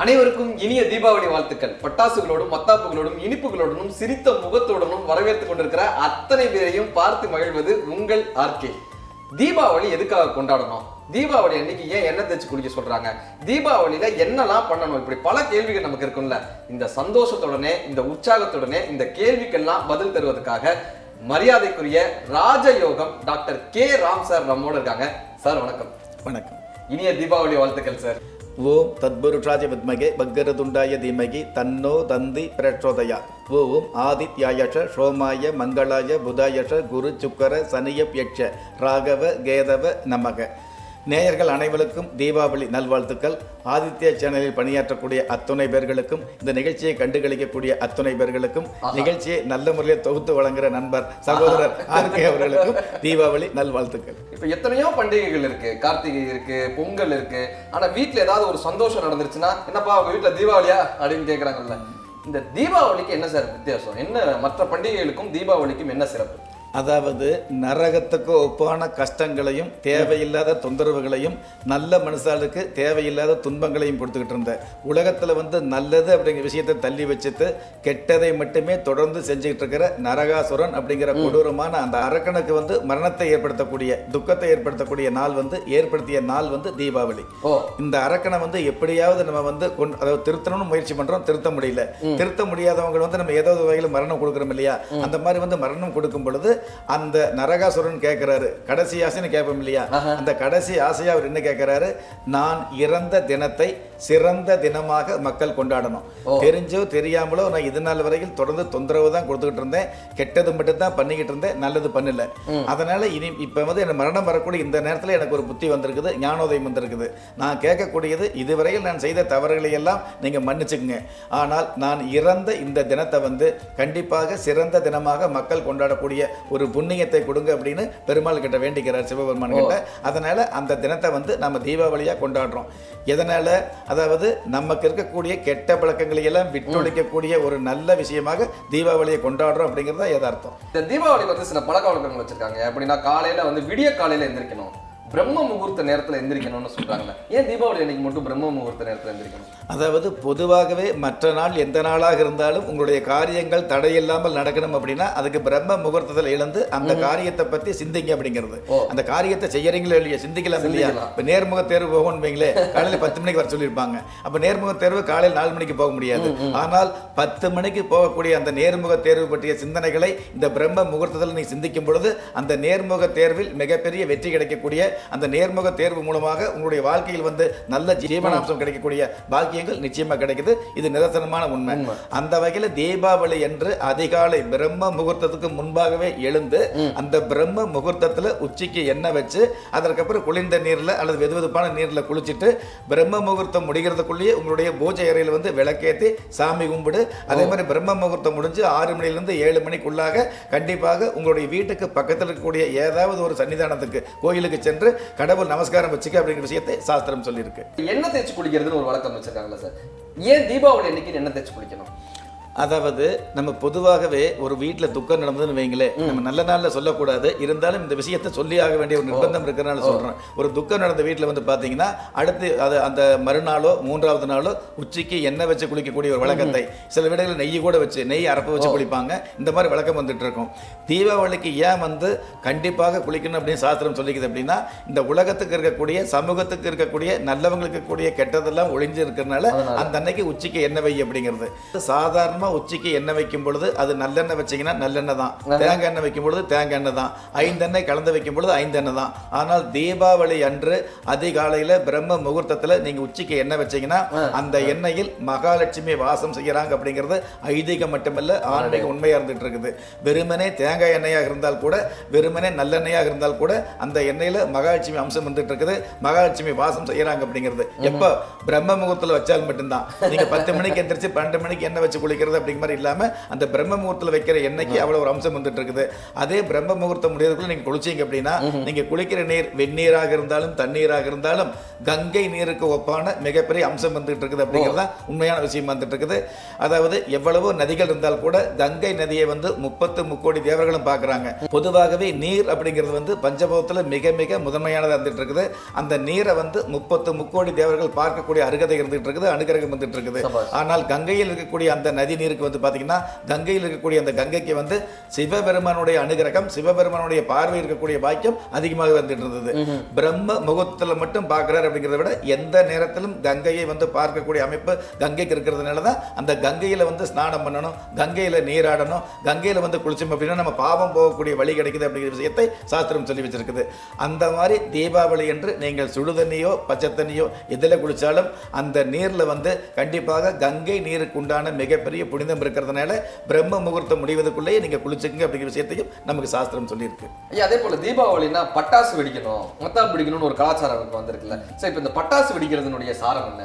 அனைவருக்கும் இனிய தீபாவளி வாழ்த்துக்கள் பட்டாசுகளோடும் மத்தாப்புகளோடும் இனிப்புகளோடும் சிரித்த முகத்தோடனும் வரவேற்றுக் கொண்டிருக்கிற அத்தனை பேரையும் பார்த்து மகிழ்வது உங்கள் ஆர்கே தீபாவளி எதுக்காக கொண்டாடணும் தீபாவளி அன்னைக்கு ஏன் எண்ணெய் தேய்ச்சி குளிக்க சொல்றாங்க தீபாவளியில என்னெல்லாம் பண்ணணும் இப்படி பல கேள்விகள் நமக்கு இருக்கும்ல இந்த சந்தோஷத்துடனே இந்த உற்சாகத்துடனே இந்த கேள்விக்கெல்லாம் பதில் தருவதற்காக மரியாதைக்குரிய ராஜயோகம் டாக்டர் கே ராம் சார் நம்மோட இருக்காங்க சார் வணக்கம் வணக்கம் இனிய தீபாவளி வாழ்த்துக்கள் சார் ஓம் தத்புருஷாய வித்மகே பக்கரதுண்டாய தீமகி தன்னோ தந்தி பிரச்சோதயா ஓம் ஆதித்யாயஷ சோமாய மங்களாய புதாயஷ குரு சுக்கர சனியப் யட்ச ராகவ கேதவ நமக நேயர்கள் அனைவருக்கும் தீபாவளி நல்வாழ்த்துக்கள் ஆதித்ய சேனலில் பணியாற்றக்கூடிய அத்துணை பேர்களுக்கும் இந்த நிகழ்ச்சியை கண்டுகளிக்கக்கூடிய அத்துணை பேர்களுக்கும் நிகழ்ச்சியை நல்ல முறையில் தொகுத்து வழங்குகிற நண்பர் சகோதரர் ஆர்கே அவர்களுக்கும் தீபாவளி நல்வாழ்த்துக்கள் இப்ப எத்தனையோ பண்டிகைகள் இருக்கு கார்த்திகை இருக்கு பொங்கல் இருக்கு ஆனா வீட்ல ஏதாவது ஒரு சந்தோஷம் நடந்துருச்சுன்னா என்னப்பா உங்க வீட்ல தீபாவளியா அப்படின்னு கேக்குறாங்கல்ல இந்த தீபாவளிக்கு என்ன சார் வித்தியாசம் என்ன மற்ற பண்டிகைகளுக்கும் தீபாவளிக்கும் என்ன சிறப்பு அதாவது நரகத்துக்கு ஒப்பான கஷ்டங்களையும் தேவையில்லாத தொந்தரவுகளையும் நல்ல மனுஷாளுக்கு தேவையில்லாத துன்பங்களையும் கொடுத்துக்கிட்டு இருந்த உலகத்தில் வந்து நல்லது அப்படிங்கிற விஷயத்தை தள்ளி வச்சுட்டு கெட்டதை மட்டுமே தொடர்ந்து செஞ்சுக்கிட்டு இருக்கிற நரகாசுரன் அப்படிங்கிற கொடூரமான அந்த அரக்கனுக்கு வந்து மரணத்தை ஏற்படுத்தக்கூடிய துக்கத்தை ஏற்படுத்தக்கூடிய நாள் வந்து ஏற்படுத்திய நாள் வந்து தீபாவளி ஓ இந்த அரக்கனை வந்து எப்படியாவது நம்ம வந்து கொண்டு அதாவது திருத்தணும்னு முயற்சி பண்றோம் திருத்த முடியல திருத்த முடியாதவங்க வந்து நம்ம ஏதோ ஒரு வகையில் மரணம் கொடுக்குறோம் இல்லையா அந்த மாதிரி வந்து மரணம் கொடுக்கும் பொழுது அந்த நரகாசுரன் கேட்கிறாரு கடைசி ஆசைன்னு கேட்போம் இல்லையா அந்த கடைசி ஆசையா அவர் என்ன கேட்கிறாரு நான் இறந்த தினத்தை சிறந்த தினமாக மக்கள் கொண்டாடணும் தெரிஞ்சோ தெரியாமலோ நான் இது நாள் வரையில் தொடர்ந்து தொந்தரவு தான் கொடுத்துக்கிட்டு இருந்தேன் கெட்டது மட்டும் தான் பண்ணிக்கிட்டு இருந்தேன் நல்லது பண்ணல அதனால இனி இப்ப வந்து எனக்கு மரணம் வரக்கூடிய இந்த நேரத்தில் எனக்கு ஒரு புத்தி வந்திருக்குது ஞானோதயம் வந்திருக்குது நான் கேட்கக்கூடியது இதுவரையில் நான் செய்த தவறுகளை எல்லாம் நீங்க மன்னிச்சுக்குங்க ஆனால் நான் இறந்த இந்த தினத்தை வந்து கண்டிப்பாக சிறந்த தினமாக மக்கள் கொண்டாடக்கூடிய ஒரு புண்ணியத்தை கொடுங்க அப்படின்னு பெருமாள் கிட்ட வேண்டிக்கிறார் சிவபெருமான் கிட்ட அதனால அந்த தினத்தை வந்து நம்ம தீபாவளியா கொண்டாடுறோம் எதனால அதாவது நமக்கு இருக்கக்கூடிய கெட்ட பழக்கங்களை எல்லாம் விட்டொழிக்கக்கூடிய ஒரு நல்ல விஷயமாக தீபாவளியை கொண்டாடுறோம் அப்படிங்கிறது தான் யதார்த்தம் இந்த தீபாவளிக்கு வந்து சில பழக்க வழக்கங்கள் வச்சிருக்காங்க எப்படின்னா காலையில வந்து விடிய காலையில எந்திரிக்கணும் பிரம்ம முகூர்த்த நேரத்துல எந்திரிக்கணும்னு சொல்றாங்கல்ல ஏன் தீபாவளி அன்னைக்கு மட்டும் பிரம்ம முகூர்த்த நேரத்துல எந்திரிக்கணும் அதாவது பொதுவாகவே மற்ற நாள் எந்த நாளாக இருந்தாலும் உங்களுடைய காரியங்கள் தடையில்லாமல் நடக்கணும் அப்படின்னா அதுக்கு பிரம்ம முகூர்த்தத்தில் இழந்து அந்த காரியத்தை பத்தி சிந்திங்க அப்படிங்கிறது அந்த காரியத்தை செய்யறீங்களோ இல்லையா சிந்திக்கலாம் இல்லையா சிந்திக்கலாம். இப்ப நேர்முக தேர்வு போகணும் வைங்களே காலையில பத்து மணிக்கு வர சொல்லியிருப்பாங்க அப்ப நேர்முக தேர்வு காலையில் நாலு மணிக்கு போக முடியாது ஆனால் பத்து மணிக்கு போகக்கூடிய அந்த நேர்முக தேர்வு பற்றிய சிந்தனைகளை இந்த பிரம்ம முகூர்த்தத்தில் நீ சிந்திக்கும் பொழுது அந்த நேர்முக தேர்வில் மிகப்பெரிய வெற்றி கிடைக்கக்கூடிய அந்த நேர்முக தேர்வு மூலமாக உங்களுடைய வாழ்க்கையில் வந்து நல்ல ஜீவனாம்சம் கிடைக்கக்கூடிய பாக்கியங்கள் நிச்சயமா கிடைக்குது இது நிதர்சனமான உண்மை அந்த வகையில தீபாவளி என்று அதிகாலை பிரம்ம முகூர்த்தத்துக்கு முன்பாகவே எழுந்து அந்த பிரம்ம முகூர்த்தத்துல உச்சிக்கு எண்ணெய் வச்சு அதற்கப்புறம் குளிர்ந்த நீர்ல அல்லது வெதுவெதுப்பான நீர்ல குளிச்சுட்டு பிரம்ம முகூர்த்தம் முடிகிறதுக்குள்ளேயே உங்களுடைய பூஜை அறையில் வந்து விளக்கேத்தி சாமி கும்பிடு அதே மாதிரி பிரம்ம முகூர்த்தம் முடிஞ்சு ஆறு மணிலிருந்து ஏழு மணிக்குள்ளாக கண்டிப்பாக உங்களுடைய வீட்டுக்கு பக்கத்தில் இருக்கக்கூடிய ஏதாவது ஒரு சன்னிதானத்துக்கு கோயிலுக்கு சென்று கடவுள் நமஸ்காரம் வச்சுக்க அப்படிங்கிற விஷயத்தை சாஸ்திரம் சொல்லியிருக்கு எண்ணெய் தேய்ச்சி குளிக்கிறதுன்னு ஒரு வழக்கம் வச்சிருக்காங்கல்ல சார் ஏன் தீபாவளி அன்னைக்கு எண்ணெய் தேய்ச்சி குளிக்கணும் அதாவது நம்ம பொதுவாகவே ஒரு வீட்டில் துக்கம் நடந்ததுன்னு வைங்களேன் நம்ம நல்ல நாளில் சொல்லக்கூடாது இருந்தாலும் இந்த விஷயத்தை சொல்லி ஆக வேண்டிய ஒரு நிர்பந்தம் இருக்கிறனால சொல்றேன் ஒரு துக்கம் நடந்த வீட்டில் வந்து பார்த்தீங்கன்னா அடுத்து அது அந்த மறுநாளோ மூன்றாவது நாளோ உச்சிக்கு எண்ணெய் வச்சு குளிக்கக்கூடிய ஒரு வழக்கத்தை சில வீடுகளில் நெய் கூட வச்சு நெய் அரப்பு வச்சு குளிப்பாங்க இந்த மாதிரி வழக்கம் வந்துட்டு இருக்கும் தீபாவளிக்கு ஏன் வந்து கண்டிப்பாக குளிக்கணும் அப்படின்னு சாஸ்திரம் சொல்லிக்குது அப்படின்னா இந்த உலகத்துக்கு இருக்கக்கூடிய சமூகத்துக்கு இருக்கக்கூடிய நல்லவங்களுக்கு இருக்கக்கூடிய கெட்டதெல்லாம் ஒளிஞ்சு இருக்கிறதுனால அந்த அன்னைக்கு உச்சிக்கு எண்ணெய் வை அப்படிங்கிறது சாதாரணமா உச்சிக்கு எண்ணெய் வைக்கும் பொழுது அது நல்லெண்ணெய் வச்சீங்கன்னா நல்லெண்ணெய் தான் தேங்காய் எண்ணெய் வைக்கும் பொழுது தேங்காய் எண்ணெய் தான் ஐந்தெண்ணெய் கலந்து வைக்கும் பொழுது ஐந்தெண்ணெய் தான் ஆனால் தீபாவளி அன்று அதிகாலையில பிரம்ம முகூர்த்தத்துல நீங்க உச்சிக்கு எண்ணெய் வச்சீங்கன்னா அந்த எண்ணெயில் மகாலட்சுமி வாசம் செய்யறாங்க அப்படிங்கிறது ஐதீகம் மட்டுமல்ல ஆன்மீக உண்மையா இருந்துட்டு இருக்குது வெறுமனே தேங்காய் எண்ணெயாக இருந்தால் கூட வெறுமனே நல்லெண்ணெயாக இருந்தால் கூட அந்த எண்ணெயில மகாலட்சுமி அம்சம் வந்துட்டு இருக்குது மகாலட்சுமி வாசம் செய்யறாங்க அப்படிங்கிறது எப்போ பிரம்ம முகூர்த்தத்தில் வச்சால் மட்டும்தான் நீங்க பத்து மணிக்கு எந்திரிச்சு பன்னெண்டு மணிக்கு எண்ணெய் வச்சு குளிக்கிறது வைக்கிறது அப்படிங்கிற மாதிரி இல்லாம அந்த பிரம்ம முகூர்த்தத்தில் வைக்கிற எண்ணெய்க்கு அவ்வளவு ஒரு அம்சம் வந்துட்டு இருக்குது அதே பிரம்ம முகூர்த்தம் முடியறதுக்குள்ள நீங்க குளிச்சீங்க அப்படின்னா நீங்க குளிக்கிற நீர் வெந்நீராக இருந்தாலும் தண்ணீராக இருந்தாலும் கங்கை நீருக்கு ஒப்பான மிகப்பெரிய அம்சம் வந்துட்டு இருக்குது அப்படிங்கிறது தான் உண்மையான விஷயம் வந்துட்டு இருக்குது அதாவது எவ்வளவோ நதிகள் இருந்தால் கூட கங்கை நதியை வந்து முப்பத்து முக்கோடி தேவர்களும் பார்க்குறாங்க பொதுவாகவே நீர் அப்படிங்கிறது வந்து பஞ்சபூதத்தில் மிக மிக முதன்மையானதாக இருந்துட்டு இருக்குது அந்த நீரை வந்து முப்பத்து முக்கோடி தேவர்கள் பார்க்கக்கூடிய அருகதை இருந்துட்டு இருக்குது அனுகிரகம் வந்துட்டு இருக்குது சபாஷ். ஆனால் கங்கையில் இருக்கக்கூடிய அந்த நதி நீருக்கு வந்து பார்த்தீங்கன்னா கங்கையில் இருக்கக்கூடிய அந்த கங்கைக்கு வந்து சிவபெருமானுடைய அனுகிரகம் சிவபெருமானுடைய பார்வை இருக்கக்கூடிய பாக்கியம் அதிகமாக வந்துட்டு இருந்தது பிரம்ம முகூர்த்தத்தில் மட்டும் பார்க்குறாரு அப்படிங்கிறத விட எந்த நேரத்திலும் கங்கையை வந்து பார்க்கக்கூடிய அமைப்பு கங்கைக்கு இருக்கிறதுனால தான் அந்த கங்கையில் வந்து ஸ்நானம் பண்ணணும் கங்கையில் நீராடணும் கங்கையில் வந்து குளிச்சோம் அப்படின்னா நம்ம பாவம் போகக்கூடிய வழி கிடைக்குது அப்படிங்கிற விஷயத்தை சாஸ்திரம் சொல்லி வச்சிருக்குது அந்த மாதிரி தீபாவளி என்று நீங்கள் சுடுதண்ணியோ பச்சை தண்ணியோ எதில் குளிச்சாலும் அந்த நீரில் வந்து கண்டிப்பாக கங்கை நீருக்கு உண்டான மிகப்பெரிய புனிதம் இருக்கிறதுனால பிரம்ம முகூர்த்தம் முடிவதற்குள்ளேயே நீங்கள் குளிச்சுங்க அப்படிங்கிற விஷயத்தையும் நமக்கு சாஸ்திரம் சொல்லியிருக்கு ஐயா அதே போல தீபாவளினா பட்டாசு வெடிக்கணும் மத்தாப்பு வெடிக்கணும்னு ஒரு கலாச்சாரம் நமக்கு வந்திருக்குல்ல சோ இப்போ இந்த பட்டாசு வெடிக்கிறதுனுடைய சாரம் என்ன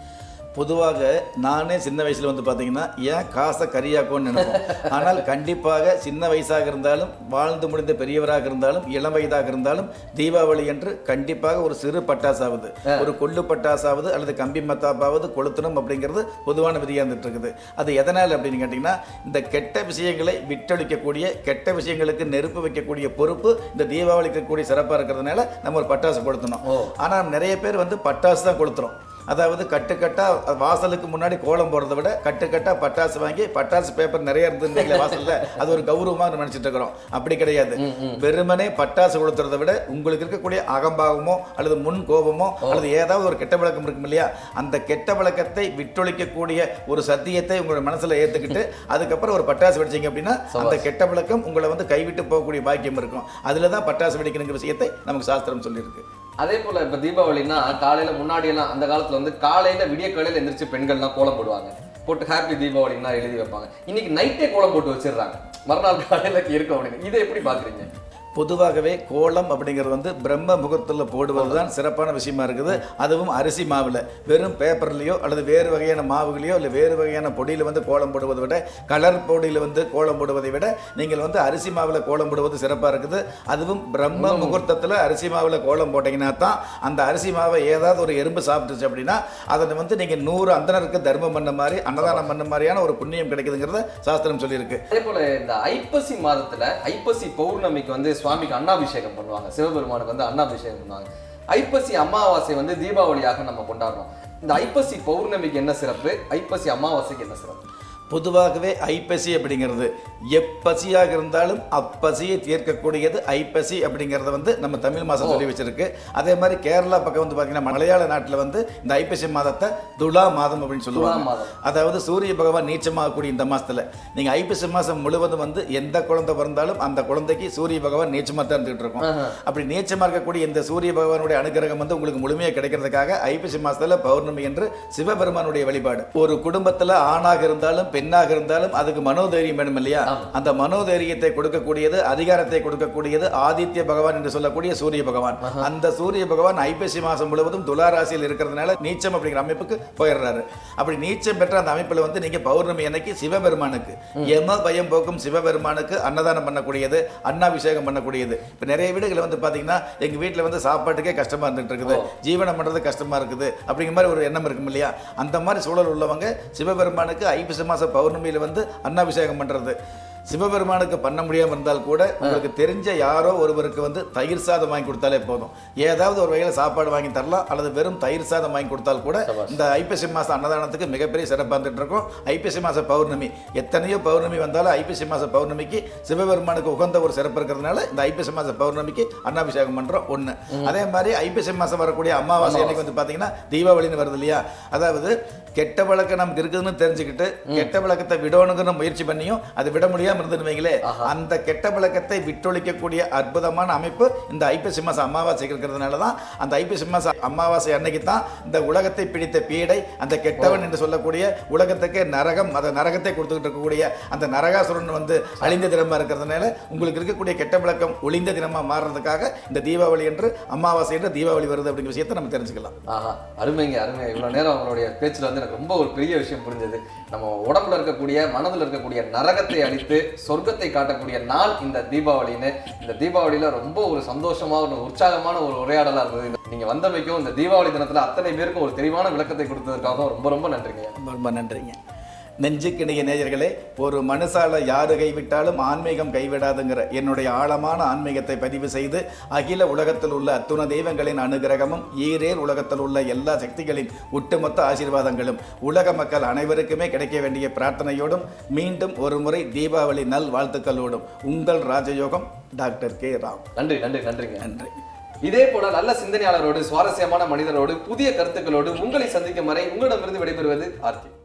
பொதுவாக நானே சின்ன வயசில் வந்து பார்த்தீங்கன்னா ஏன் காசை கரியாக்கும்னு நினைப்போம் ஆனால் கண்டிப்பாக சின்ன வயசாக இருந்தாலும் வாழ்ந்து முடிந்த பெரியவராக இருந்தாலும் இளம் வயதாக இருந்தாலும் தீபாவளி என்று கண்டிப்பாக ஒரு சிறு பட்டாசாவது ஒரு கொள்ளு பட்டாசாவது அல்லது கம்பி மத்தாப்பாவது கொளுத்தணும் அப்படிங்கிறது பொதுவான விதியாக இருந்துட்டு இருக்குது அது எதனால் அப்படின்னு கேட்டிங்கன்னா இந்த கெட்ட விஷயங்களை விட்டொழிக்கக்கூடிய கெட்ட விஷயங்களுக்கு நெருப்பு வைக்கக்கூடிய பொறுப்பு இந்த தீபாவளிக்கு இருக்கக்கூடிய சிறப்பாக இருக்கிறதுனால நம்ம ஒரு பட்டாசு கொளுத்தணும் ஓ. ஆனால் நிறைய பேர் வந்து பட்டாசு தான் கொளுத்துறோம் அதாவது கட்டுக்கட்டா வாசலுக்கு முன்னாடி கோலம் போடுறதை விட கட்டுக்கட்டா பட்டாசு வாங்கி பட்டாசு பேப்பர் நிறைய இருந்துருந்தீங்களே வாசல்ல அது ஒரு கௌரவமா நம்ம நினைச்சிட்டு இருக்கிறோம் அப்படி கிடையாது வெறுமனே பட்டாசு கொளுத்துறதை விட உங்களுக்கு இருக்கக்கூடிய அகம்பாவமோ அல்லது முன் கோபமோ அல்லது ஏதாவது ஒரு கெட்ட பழக்கம் இருக்கும் இல்லையா அந்த கெட்ட பழக்கத்தை விட்டொழிக்கக்கூடிய ஒரு சத்தியத்தை உங்களோட மனசுல ஏத்துக்கிட்டு அதுக்கப்புறம் ஒரு பட்டாசு வெடிச்சீங்க அப்படின்னா அந்த கெட்ட பழக்கம் உங்களை வந்து கைவிட்டு போகக்கூடிய பாக்கியம் இருக்கும் அதுல தான் பட்டாசு வெடிக்கணுங்கிற விஷயத்தை நமக்கு சாஸ்திரம் சொல்லியிருக்கு அதே போல இப்ப தீபாவளினா காலையில முன்னாடி எல்லாம் அந்த காலத்துல வந்து காலையில விடிய காலையில எந்திரிச்சு பெண்கள்லாம் கோலம் போடுவாங்க போட்டு ஹாப்பி தீபாவளின்னா எழுதி வைப்பாங்க இன்னைக்கு நைட்டே கோலம் போட்டு வச்சிடுறாங்க மறுநாள் காலையில இருக்கும் அப்படின்னு இதை எப்படி பாக்குறீங்க பொதுவாகவே கோலம் அப்படிங்கிறது வந்து பிரம்ம முகூர்த்தத்தில் போடுவது தான் சிறப்பான விஷயமா இருக்குது அதுவும் அரிசி மாவில் வெறும் பேப்பர்லேயோ அல்லது வேறு வகையான மாவுகளையோ இல்லை வேறு வகையான பொடியில் வந்து கோலம் போடுவதை விட கலர் பொடியில் வந்து கோலம் போடுவதை விட நீங்கள் வந்து அரிசி மாவில் கோலம் போடுவது சிறப்பாக இருக்குது அதுவும் பிரம்ம முகூர்த்தத்தில் அரிசி மாவில் கோலம் போட்டிங்கன்னா தான் அந்த அரிசி மாவை ஏதாவது ஒரு எறும்பு சாப்பிட்டுச்சு அப்படின்னா அதை வந்து நீங்கள் நூறு அந்தனருக்கு தர்மம் பண்ண மாதிரி அன்னதானம் பண்ண மாதிரியான ஒரு புண்ணியம் கிடைக்குதுங்கிறத சாஸ்திரம் சொல்லியிருக்கு அதே போல இந்த ஐப்பசி மாதத்துல ஐப்பசி பௌர்ணமிக்கு வந்து சுவாமிக்கு அன்னாபிஷேகம் பண்ணுவாங்க சிவபெருமானுக்கு வந்து அன்னாபிஷேகம் பண்ணுவாங்க ஐப்பசி அமாவாசை வந்து தீபாவளியாக நம்ம கொண்டாடுறோம் இந்த ஐப்பசி பௌர்ணமிக்கு என்ன சிறப்பு ஐப்பசி அமாவாசைக்கு என்ன சிறப்பு பொதுவாகவே ஐப்பசி அப்படிங்கிறது எப்பசியாக இருந்தாலும் அப்பசியை தீர்க்கக்கூடியது ஐப்பசி அப்படிங்கிறத வந்து நம்ம தமிழ் மாதம் சொல்லி வச்சிருக்கு அதே மாதிரி கேரளா பக்கம் வந்து பார்த்தீங்கன்னா மலையாள நாட்டில் வந்து இந்த ஐப்பசி மாதத்தை துலா மாதம் அப்படின்னு துலா சொல்லுவாங்க மாதம் அதாவது சூரிய பகவான் நீச்சமாகக்கூடிய இந்த மாசத்துல நீங்க ஐப்பசி மாசம் முழுவதும் வந்து எந்த குழந்தை பிறந்தாலும் அந்த குழந்தைக்கு சூரிய பகவான் நீச்சமா தான் இருந்துகிட்டு இருக்கும் ஆஹா. அப்படி நீச்சமா இருக்கக்கூடிய இந்த சூரிய பகவானுடைய அனுகிரகம் வந்து உங்களுக்கு முழுமையாக கிடைக்கிறதுக்காக ஐப்பசி மாசத்துல பௌர்ணமி என்று சிவபெருமானுடைய வழிபாடு ஒரு குடும்பத்துல ஆணாக இருந்தாலும் பெண்ணாக இருந்தாலும் அதுக்கு மனோதைரியம் வேணும் இல்லையா ஆமா. அந்த மனோதைரியத்தை கொடுக்கக்கூடியது அதிகாரத்தை கொடுக்கக்கூடியது ஆதித்ய பகவான் என்று சொல்லக்கூடிய சூரிய பகவான் அந்த சூரிய பகவான் ஐப்பசி மாசம் முழுவதும் துலா ராசியில் இருக்கிறதுனால நீச்சம் அப்படிங்கிற அமைப்புக்கு போயிடுறாரு அப்படி நீச்சம் பெற்ற அந்த அமைப்புல வந்து நீங்க பௌர்ணமி அன்னைக்கு சிவபெருமானுக்கு யம பயம் போக்கும் சிவபெருமானுக்கு அன்னதானம் பண்ணக்கூடியது அன்னாபிஷேகம் பண்ணக்கூடியது இப்ப நிறைய வீடுகள் வந்து பாத்தீங்கன்னா எங்க வீட்டுல வந்து சாப்பாட்டுக்கே கஷ்டமா இருந்துட்டு இருக்குது ஜீவனம் பண்றது கஷ்டமா இருக்குது அப்படிங்கிற மாதிரி ஒரு எண்ணம் இருக்கும் இல்லையா அந்த மாதிரி சூழல் உள்ளவங்க சிவபெருமானுக்கு ஐப்பசி மாச பௌர்ணமியில வந்து அன்னாபிஷேகம் பண்றது சிவபெருமானுக்கு பண்ண முடியாம இருந்தால் கூட உங்களுக்கு தெரிஞ்ச யாரோ ஒருவருக்கு வந்து தயிர் சாதம் வாங்கி கொடுத்தாலே போதும் ஏதாவது ஒரு வகையில் சாப்பாடு வாங்கி தரலாம் அல்லது வெறும் தயிர் சாதம் வாங்கி கொடுத்தால் கூட இந்த ஐப்பசி மாசம் அன்னதானத்துக்கு மிகப்பெரிய சிறப்பாக இருந்துட்டு இருக்கும் ஐப்பசி மாச பௌர்ணமி எத்தனையோ பௌர்ணமி வந்தாலும் ஐப்பசி மாச பௌர்ணமிக்கு சிவபெருமானுக்கு உகந்த ஒரு சிறப்பு இருக்கிறதுனால இந்த ஐப்பசி மாச பௌர்ணமிக்கு அன்னாபிஷேகம் பண்றோம் ஒண்ணு அதே மாதிரி ஐப்பசி மாசம் வரக்கூடிய அமாவாசை அன்னைக்கு வந்து பாத்தீங்கன்னா தீபாவளின்னு வருது இல்லையா அதாவது கெட்ட பழக்கம் நமக்கு இருக்குதுன்னு தெரிஞ்சுக்கிட்டு கெட்ட பழக்கத்தை விடணுங்கிற முயற்சி பண்ணியும் அது விட முடியாம தெரியாம இருந்துன்னு வைங்களே அந்த கெட்ட பழக்கத்தை விட்டொழிக்கக்கூடிய அற்புதமான அமைப்பு இந்த ஐப்பசி மாசம் அமாவாசை இருக்கிறதுனால தான் அந்த ஐப்பசி மாசம் அமாவாசை அன்னைக்கு தான் இந்த உலகத்தை பிடித்த பீடை அந்த கெட்டவன் என்று சொல்லக்கூடிய உலகத்துக்கு நரகம் அந்த நரகத்தை கொடுத்துக்கிட்டு இருக்கக்கூடிய அந்த நரகாசுரன் வந்து அழிந்த தினமா இருக்கிறதுனால உங்களுக்கு இருக்கக்கூடிய கெட்ட பழக்கம் ஒளிந்த தினமா மாறுறதுக்காக இந்த தீபாவளி என்று அமாவாசை என்று தீபாவளி வருது அப்படிங்கிற விஷயத்தை நம்ம தெரிஞ்சுக்கலாம் ஆஹா அருமைங்க அருமை இவ்வளவு நேரம் அவங்களுடைய பேச்சுல வந்து எனக்கு ரொம்ப ஒரு பெரிய விஷயம் புரிஞ்சது நம்ம உடம்புல இருக்கக்கூடிய மனதுல இருக்கக்கூடிய நரகத்தை அழித்து சொர்க்கத்தை காட்டக்கூடிய நாள் இந்த தீபாவளின்னு இந்த தீபாவளியில ரொம்ப ஒரு சந்தோஷமா ஒரு உற்சாகமான ஒரு உரையாடலா இருந்தது நீங்க வந்தமைக்கும் இந்த தீபாவளி தினத்துல அத்தனை பேருக்கும் ஒரு தெளிவான விளக்கத்தை கொடுத்ததுக்காகவும் ரொம்ப ரொம்ப நன்றிங்க ரொம்ப ரொம்ப நன்றிங்க நெஞ்சுக்கிணைய நேயர்களே ஒரு மனுஷால யாரு கைவிட்டாலும் ஆன்மீகம் கைவிடாதுங்கிற என்னுடைய ஆழமான ஆன்மீகத்தை பதிவு செய்து அகில உலகத்தில் உள்ள அத்துண தெய்வங்களின் அனுகிரகமும் ஈரேர் உலகத்தில் உள்ள எல்லா சக்திகளின் ஒட்டுமொத்த ஆசீர்வாதங்களும் உலக மக்கள் அனைவருக்குமே கிடைக்க வேண்டிய பிரார்த்தனையோடும் மீண்டும் ஒரு முறை தீபாவளி நல் வாழ்த்துக்களோடும் உங்கள் ராஜயோகம் டாக்டர் கே ராம் நன்றி நன்றி நன்றிங்க நன்றி இதே போல நல்ல சிந்தனையாளரோடு சுவாரஸ்யமான மனிதரோடு புதிய கருத்துக்களோடு உங்களை சந்திக்கும் வரை உங்களிடமிருந்து விடைபெறுவது ஆர்த்தி